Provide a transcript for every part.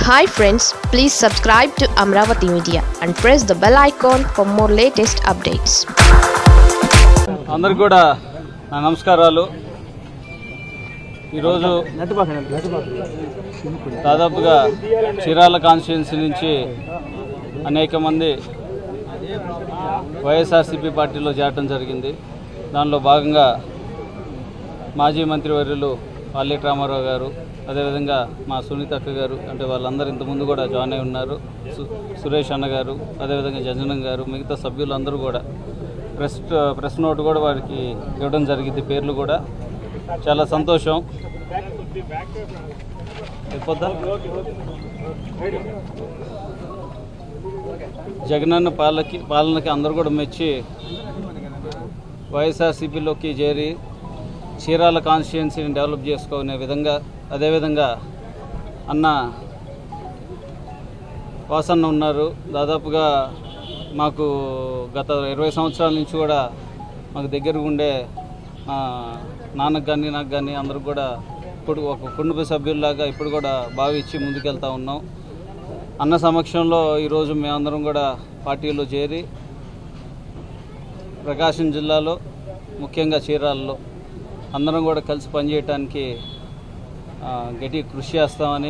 hi friends please subscribe to Amaravati media and press the bell icon for more latest updates అందరికి కూడా నా నమస్కారాలు ఈరోజు దాదాపుగా చీరాల కాన్స్టిట్యున్సీ నుంచి అనేక మంది వైఎస్ఆర్సీపీ పార్టీలో చేరటం జరిగింది దానిలో భాగంగా మాజీ మంత్రివర్యులు పల్లెటి రామారావు గారు అదేవిధంగా మా సునీత అక్క గారు అంటే వాళ్ళందరూ ఇంతకుముందు కూడా జాయిన్ అయి ఉన్నారు సు- సురేష్ అన్న గారు అదేవిధంగా జంజనం గారు మిగతా సభ్యులందరూ కూడా ప్రెస్ ప్రెస్ నోట్ కూడా వారికి ఇవ్వడం జరిగింది పేర్లు కూడా చాలా సంతోషం అయిపోద్దా జగనన్న పాలకి పాలనకి అందరూ కూడా మెచ్చి వైఎస్ఆర్సీపీలోకి చేరి చీరాల కాన్స్టిట్యున్సీని డెవలప్ చేసుకునే విధంగా అదేవిధంగా అన్న వాసన్న ఉన్నారు దాదాపుగా మాకు గత ఇరవై సంవత్సరాల నుంచి కూడా మాకు దగ్గరగా ఉండే మా నాన్నకు కానీ నాకు కానీ అందరూ కూడా ఇప్పుడు ఒక కుటుంబ సభ్యుల్లాగా ఇప్పుడు కూడా భావించి ముందుకెళ్తా ఉన్నాం అన్న సమక్షంలో ఈరోజు మేమందరం కూడా పార్టీలో చేరి ప్రకాశం జిల్లాలో ముఖ్యంగా చీరాలలో అందరం కూడా కలిసి పనిచేయటానికి ఆ, గట్టి కృషి చేస్తామని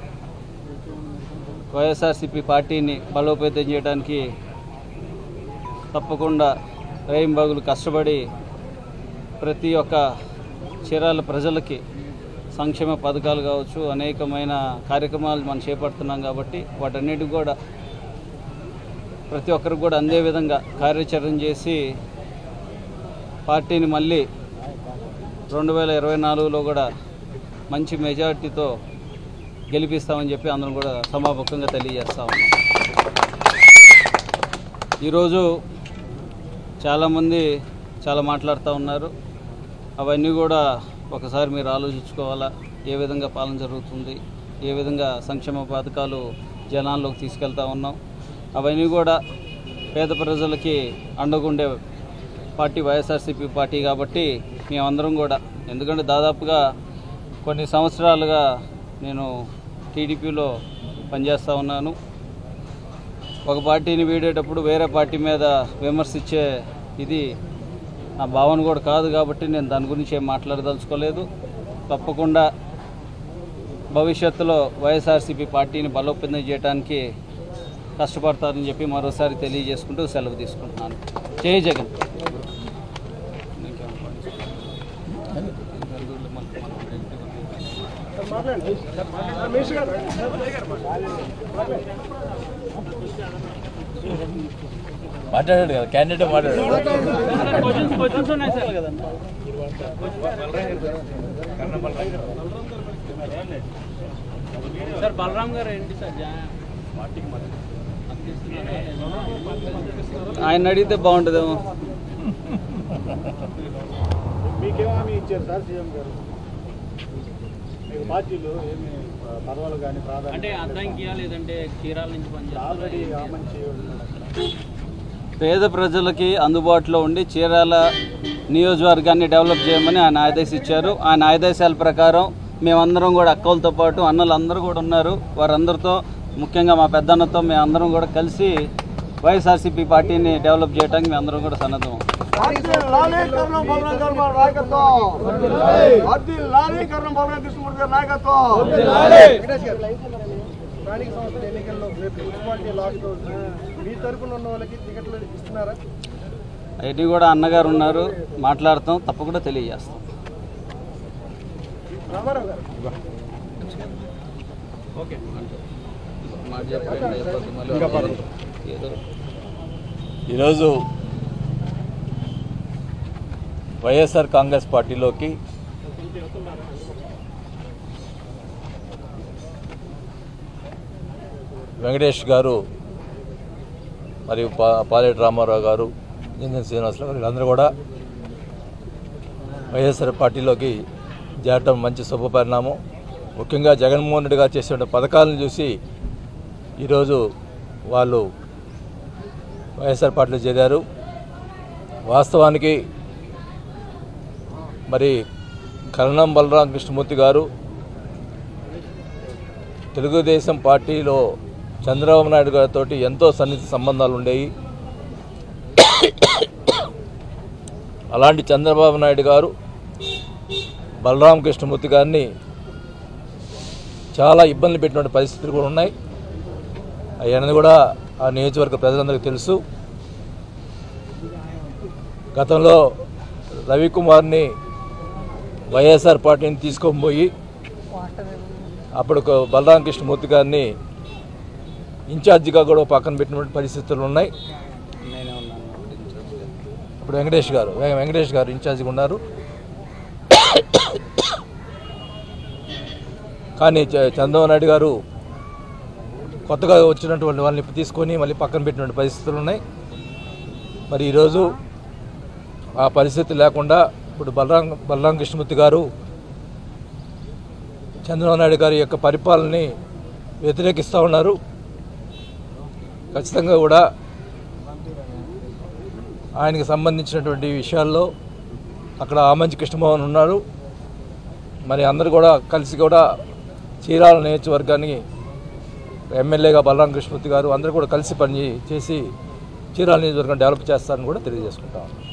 వైఎస్ఆర్సీపీ పార్టీని బలోపేతం చేయడానికి తప్పకుండా రేయింబాగులు కష్టపడి ప్రతి ఒక్క చీరాల ప్రజలకి సంక్షేమ పథకాలు కావచ్చు అనేకమైన కార్యక్రమాలు మనం చేపడుతున్నాం కాబట్టి వాటన్నిటికి కూడా ప్రతి ఒక్కరికి కూడా అందే విధంగా కార్యాచరణ చేసి పార్టీని మళ్ళీ రెండు వేల ఇరవై నాలుగులో కూడా మంచి మెజార్టీతో గెలిపిస్తామని చెప్పి అందరం కూడా సమాపకంగా తెలియజేస్తా ఉన్నాం ఈరోజు చాలామంది చాలా మాట్లాడుతూ ఉన్నారు అవన్నీ కూడా ఒకసారి మీరు ఆలోచించుకోవాలా ఏ విధంగా పాలన జరుగుతుంది ఏ విధంగా సంక్షేమ పథకాలు జనాల్లోకి తీసుకెళ్తా ఉన్నాం అవన్నీ కూడా పేద ప్రజలకి అండగుండే పార్టీ వైఎస్ఆర్సీపీ పార్టీ కాబట్టి మేమందరం కూడా ఎందుకంటే దాదాపుగా కొన్ని సంవత్సరాలుగా నేను టీడీపీలో పనిచేస్తూ ఉన్నాను ఒక పార్టీని వీడేటప్పుడు వేరే పార్టీ మీద విమర్శించే ఇది నా భావన కూడా కాదు కాబట్టి నేను దాని గురించి ఏం మాట్లాడదలుచుకోలేదు తప్పకుండా భవిష్యత్తులో వైఎస్ఆర్సీపీ పార్టీని బలోపేతం చేయడానికి కష్టపడతారని చెప్పి మరోసారి తెలియజేసుకుంటూ సెలవు తీసుకుంటున్నాను జై జగన్ మాట్లాడాడు కదా క్యాండిడేట్ మాట్లాడాడు సార్ బలరాం గారు ఏంటి సార్ ఆయన అడిగితే బాగుంటుందేమో మీకేమో హామీ ఇచ్చారు సార్ సీఎం గారు మీకు పార్టీలు ఏమి పదవులు కానీ ప్రాధాన్యత అంటే అద్దంకియా లేదంటే చీరాల నుంచి ఆల్రెడీ పనిచేస్తారు ఆమంచి ఉన్నాడు అక్కడ పేద ప్రజలకి అందుబాటులో ఉండి చీరాల నియోజకవర్గాన్ని డెవలప్ చేయమని ఆయన ఆదేశించారు ఆయన ఆదేశాల ప్రకారం మేమందరం కూడా అక్కలతో పాటు అన్నలు అందరూ కూడా ఉన్నారు వారందరితో ముఖ్యంగా మా పెద్దన్నతో మేమందరం కూడా కలిసి వైఎస్ఆర్సీపీ పార్టీని డెవలప్ చేయడానికి మేమందరం కూడా సన్నద్ధం లాలీకరణం బలరాం గారు మా నాయకత్వం అద్దీ లాలీకరణం బలరాం కృష్ణమూర్తి గారి నాయకత్వం వెంకటేష్ గారు స్థానిక సంస్థల ఎన్నికల్లో రేపు మున్సిపాలిటీ లాస్ట్ రోజు మీ తరపున ఉన్న వాళ్ళకి టికెట్లు ఇస్తున్నారా అవన్నీ కూడా అన్నగారు ఉన్నారు మాట్లాడతాం తప్పకుండా తెలియజేస్తాం రామారావు గారు ఈరోజు వైఎస్ఆర్ కాంగ్రెస్ పార్టీలోకి వెంకటేష్ గారు మరియు పా పాలేటి రామారావు గారు ఇంజన్ శ్రీనివాసరావు గారు వీళ్ళందరూ కూడా వైఎస్ఆర్ పార్టీలోకి చేరటం మంచి శుభపరిణామం ముఖ్యంగా జగన్మోహన్ రెడ్డి గారు చేసిన పథకాలను చూసి ఈరోజు వాళ్ళు వైఎస్ఆర్ పార్టీలో చేరారు వాస్తవానికి మరి కరణం బలరాం కృష్ణమూర్తి గారు తెలుగుదేశం పార్టీలో చంద్రబాబు నాయుడు గారితో ఎంతో సన్నిహిత సంబంధాలు ఉండేవి అలాంటి చంద్రబాబు నాయుడు గారు బలరామ కృష్ణమూర్తి గారిని చాలా ఇబ్బందులు పెట్టినటువంటి పరిస్థితులు కూడా ఉన్నాయి అవన్నీ కూడా ఆ నియోజకవర్గ ప్రజలందరికీ తెలుసు గతంలో రవికుమార్ని వైఎస్ఆర్ పార్టీని తీసుకొని పోయి అప్పుడు ఒక బలరామ కృష్ణమూర్తి గారిని ఇన్ఛార్జిగా కూడా పక్కన పెట్టినటువంటి పరిస్థితులు ఉన్నాయి ఇప్పుడు వెంకటేష్ గారు వె- వెంకటేష్ గారు ఇన్ఛార్జిగా ఉన్నారు కానీ చ- చంద్రబాబు నాయుడు గారు కొత్తగా వచ్చినటువంటి వాళ్ళని ఇప్పుడు తీసుకొని మళ్ళీ పక్కన పెట్టినటువంటి పరిస్థితులు ఉన్నాయి మరి ఈరోజు ఆ పరిస్థితి లేకుండా ఇప్పుడు బలరాం బలరాం కృష్ణమూర్తి గారు చంద్రబాబు నాయుడు గారి యొక్క పరిపాలనని వ్యతిరేకిస్తూ ఉన్నారు ఖచ్చితంగా కూడా ఆయనకి సంబంధించినటువంటి విషయాల్లో అక్కడ ఆమంచి కృష్ణమోహన్ ఉన్నారు మరి అందరూ కూడా కలిసి కూడా చీరాల నియోజకవర్గానికి ఎమ్మెల్యేగా బలరాం కృష్ణమూర్తి గారు అందరూ కూడా కలిసి పని చేసి చీరాల నియోజకవర్గం డెవలప్ చేస్తారని కూడా తెలియజేసుకుంటాం